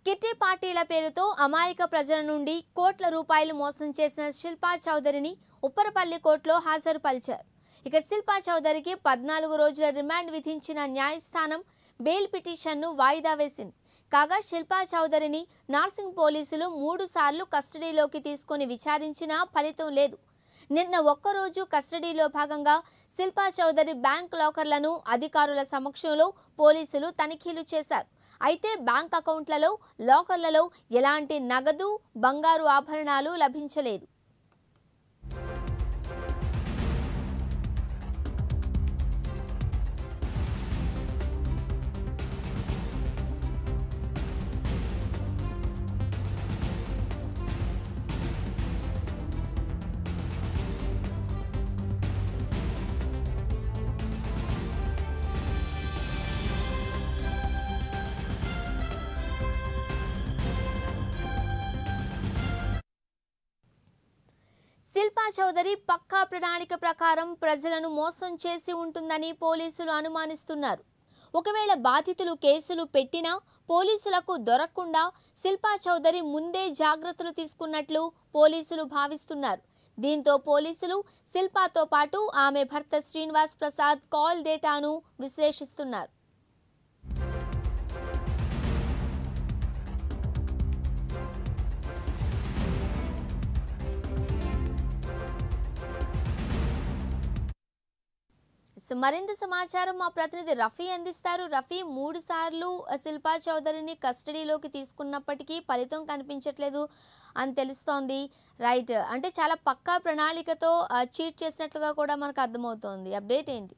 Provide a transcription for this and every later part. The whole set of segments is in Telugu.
కిట్టి పార్టీల పేరుతో అమాయక ప్రజల నుండి కోట్ల రూపాయలు మోసం చేసిన శిల్పా చౌదరిని ఉప్పరపల్లి కోర్టులో హాజరుపరిచారు ఇక శిల్పా చౌదరికి పద్నాలుగు రోజుల రిమాండ్ విధించిన న్యాయస్థానం బెయిల్ పిటిషన్ను వాయిదా వేసింది కాగా శిల్పా చౌదరిని నార్సింగ్ పోలీసులు మూడు సార్లు కస్టడీలోకి తీసుకొని విచారించినా ఫలితం లేదు నిన్న ఒక్కరోజు కస్టడీలో భాగంగా శిల్పా చౌదరి బ్యాంక్ లాకర్లను అధికారుల సమక్షంలో పోలీసులు తనిఖీలు చేశారు అయితే బ్యాంక్ అకౌంట్లలో లాకర్లలో ఎలాంటి నగదు బంగారు ఆభరణాలు లభించలేదు శిల్పా చౌదరి పక్కా ప్రణాళిక ప్రకారం ప్రజలను మోసం చేసి ఉంటుందని పోలీసులు అనుమానిస్తున్నారు ఒకవేళ బాధితులు కేసులు పెట్టినా పోలీసులకు దొరకకుండా శిల్పా చౌదరి ముందే జాగ్రత్తలు తీసుకున్నట్లు పోలీసులు భావిస్తున్నారు దీంతో పోలీసులు శిల్పాతో పాటు ఆమె భర్త శ్రీనివాస్ ప్రసాద్ కాల్ డేటాను విశ్లేషిస్తున్నారు సో మరింత సమాచారం మా ప్రతినిధి రఫీ అందిస్తారు రఫీ మూడు సార్లు శిల్పా చౌదరిని కస్టడీలోకి తీసుకున్నప్పటికీ ఫలితం కనిపించట్లేదు అని తెలుస్తోంది రైట్ అంటే చాలా పక్కా ప్రణాళికతో చీట్ చేసినట్లుగా కూడా మనకు అర్థమవుతోంది అప్డేట్ ఏంటి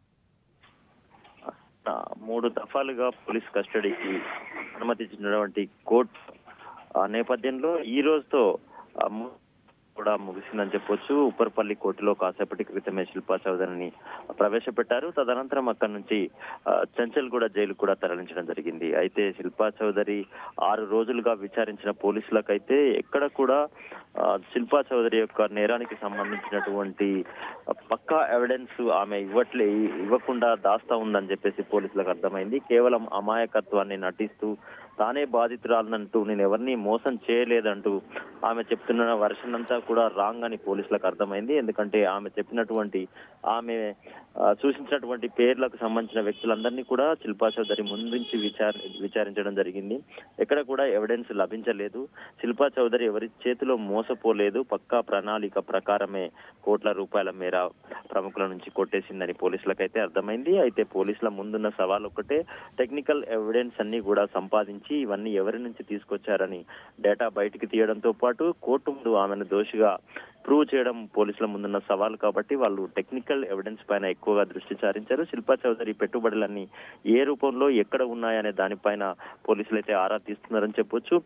ఆ, మూడు దఫాలుగా పోలీస్ కస్టడీకి అనుమతించినటువంటి కోర్టు ఆ నేపథ్యంలో ఈ రోజుతో ఆ, ము- కూడా ముగిసిందని చెప్పొచ్చు ఉప్పర్పల్లి కోర్టులో కాసేపటి క్రితమే శిల్పా చౌదరిని ప్రవేశపెట్టారు తదనంతరం అక్కడి నుంచి ఆ, చంచల్ కూడా జైలు కూడా తరలించడం జరిగింది అయితే శిల్పా చౌదరి ఆరు రోజులుగా విచారించిన పోలీసులకైతే ఎక్కడ కూడా ఆ, శిల్పా చౌదరి యొక్క నేరానికి సంబంధించినటువంటి పక్కా ఎవిడెన్స్ ఆమె ఇవ్వట్లే ఇవ్వకుండా దాస్తా ఉందని చెప్పేసి పోలీసులకు అర్థమైంది కేవలం అమాయకత్వాన్ని నటిస్తూ తానే బాధితురాలనంటూ నేను ఎవరిని మోసం చేయలేదంటూ ఆమె చెప్తున్న వర్షన్ అంతా కూడా రాంగ్ అని పోలీసులకు అర్థమైంది ఎందుకంటే ఆమె చెప్పినటువంటి ఆమె ఆ, సూచించినటువంటి పేర్లకు సంబంధించిన వ్యక్తులందరినీ కూడా శిల్పా చౌదరి ముందుంచి విచార విచారించడం జరిగింది ఎక్కడ కూడా ఎవిడెన్స్ లభించలేదు శిల్పా చౌదరి ఎవరి చేతిలో మోసపోలేదు పక్కా ప్రణాళిక ప్రకారమే కోట్ల రూపాయల మేర ప్రముఖుల నుంచి కొట్టేసిందని పోలీసులకైతే అర్థమైంది అయితే పోలీసుల ముందున్న సవాల్ ఒకటే టెక్నికల్ ఎవిడెన్స్ అన్ని కూడా సంపాదించి ఇవన్నీ ఎవరి నుంచి తీసుకొచ్చారని డేటా బయటికి తీయడంతో పాటు కోర్టు ముందు ఆమెను దోషిగా ప్రూవ్ చేయడం పోలీసుల ముందున్న సవాల్ కాబట్టి వాళ్ళు టెక్నికల్ ఎవిడెన్స్ పైన ఎక్కువగా దృష్టి సారించారు శిల్పా చౌదరి పెట్టుబడులన్నీ ఏ రూపంలో ఎక్కడ ఉన్నాయనే దానిపైన పోలీసులు అయితే ఆరా తీస్తున్నారని చెప్పొచ్చు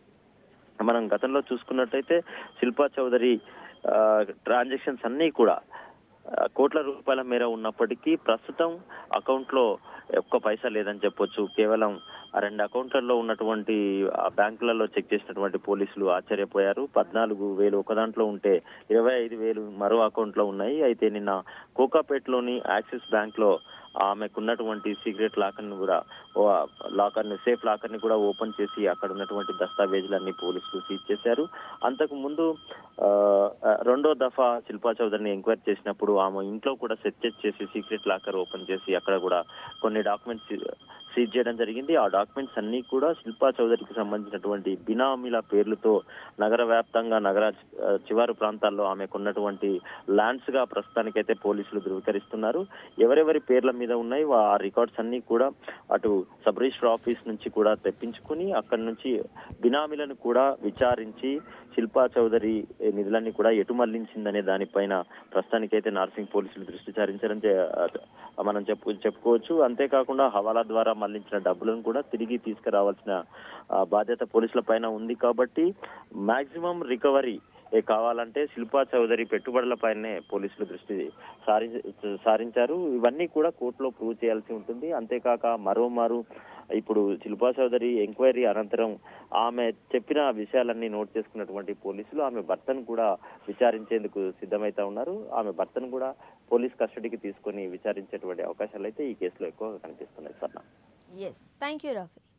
మనం గతంలో చూసుకున్నట్టయితే శిల్పా చౌదరి ట్రాన్సాక్షన్స్ అన్నీ కూడా ఆ, కోట్ల రూపాయల మేర ఉన్నప్పటికీ ప్రస్తుతం అకౌంట్ లో ఒక్క పైసా లేదని చెప్పొచ్చు కేవలం ఆ రెండు అకౌంట్లలో ఉన్నటువంటి ఆ బ్యాంకులలో చెక్ చేసినటువంటి పోలీసులు ఆశ్చర్యపోయారు పద్నాలుగు వేలు ఒక దాంట్లో ఉంటే ఇరవై ఐదు వేలు మరో అకౌంట్ లో ఉన్నాయి అయితే నిన్న కోకాపేటలోని యాక్సిస్ బ్యాంక్ లో ఆమెకున్నటువంటి సీక్రెట్ లాకర్ ని కూడా లాకర్ ని సేఫ్ లాకర్ ని కూడా ఓపెన్ చేసి అక్కడ ఉన్నటువంటి దస్తావేజులన్నీ పోలీసులు సీజ్ చేశారు అంతకు ముందు ఆ, ఆ, రెండో దఫా శిల్పా చౌదరిని ఎంక్వైరీ చేసినప్పుడు ఆమె ఇంట్లో కూడా సెర్చ్ చేసి సీక్రెట్ లాకర్ ఓపెన్ చేసి అక్కడ కూడా కొన్ని డాక్యుమెంట్స్ సీజ్ చేయడం జరిగింది ఆ డాక్యుమెంట్స్ అన్ని కూడా శిల్పా చౌదరికి సంబంధించినటువంటి బినామీల పేర్లతో నగర వ్యాప్తంగా నగర ఆ, చివరి ప్రాంతాల్లో ఆమెకు ఉన్నటువంటి ల్యాండ్స్ గా ప్రస్తుతానికైతే పోలీసులు ధృవీకరిస్తున్నారు ఎవరెవరి పేర్ల మీద ఉన్నాయి వా- ఆ రికార్డ్స్ అన్ని కూడా అటు సబ్ రిజిస్టర్ ఆఫీస్ నుంచి కూడా తెప్పించుకుని అక్కడి నుంచి బినామీలను కూడా విచారించి శిల్పా చౌదరి నిధులన్నీ కూడా ఎటు మళ్లించిందనే దానిపైన ప్రస్తుతానికైతే నార్సింగ్ పోలీసులు దృష్టి సారించారని చె- ఆ, మనం చెప్పు చెప్పుకోవచ్చు అంతేకాకుండా హవాలా ద్వారా మళ్లించిన డబ్బులను కూడా తిరిగి తీసుకురావాల్సిన ఆ, బాధ్యత పోలీసుల పైన ఉంది కాబట్టి మాక్సిమం రికవరీ ఏ కావాలంటే శిల్పా చౌదరి పెట్టుబడులపైనే పోలీసులు దృష్టి సారి సారించారు ఇవన్నీ కూడా కోర్టులో ప్రూవ్ చేయాల్సి ఉంటుంది అంతేకాక మరోమారు ఇప్పుడు శిల్పా చౌదరి ఎంక్వైరీ అనంతరం ఆమె చెప్పిన విషయాలన్నీ నోట్ చేసుకున్నటువంటి పోలీసులు ఆమె భర్తను కూడా విచారించేందుకు సిద్ధమైతా ఉన్నారు ఆమె భర్తను కూడా పోలీస్ కస్టడీకి తీసుకొని విచారించేటువంటి అవకాశాలు అయితే ఈ కేసులో ఎక్కువగా కనిపిస్తున్నాయి స్వర్ణ ఎస్ థ్యాంక్ యూ రఫీ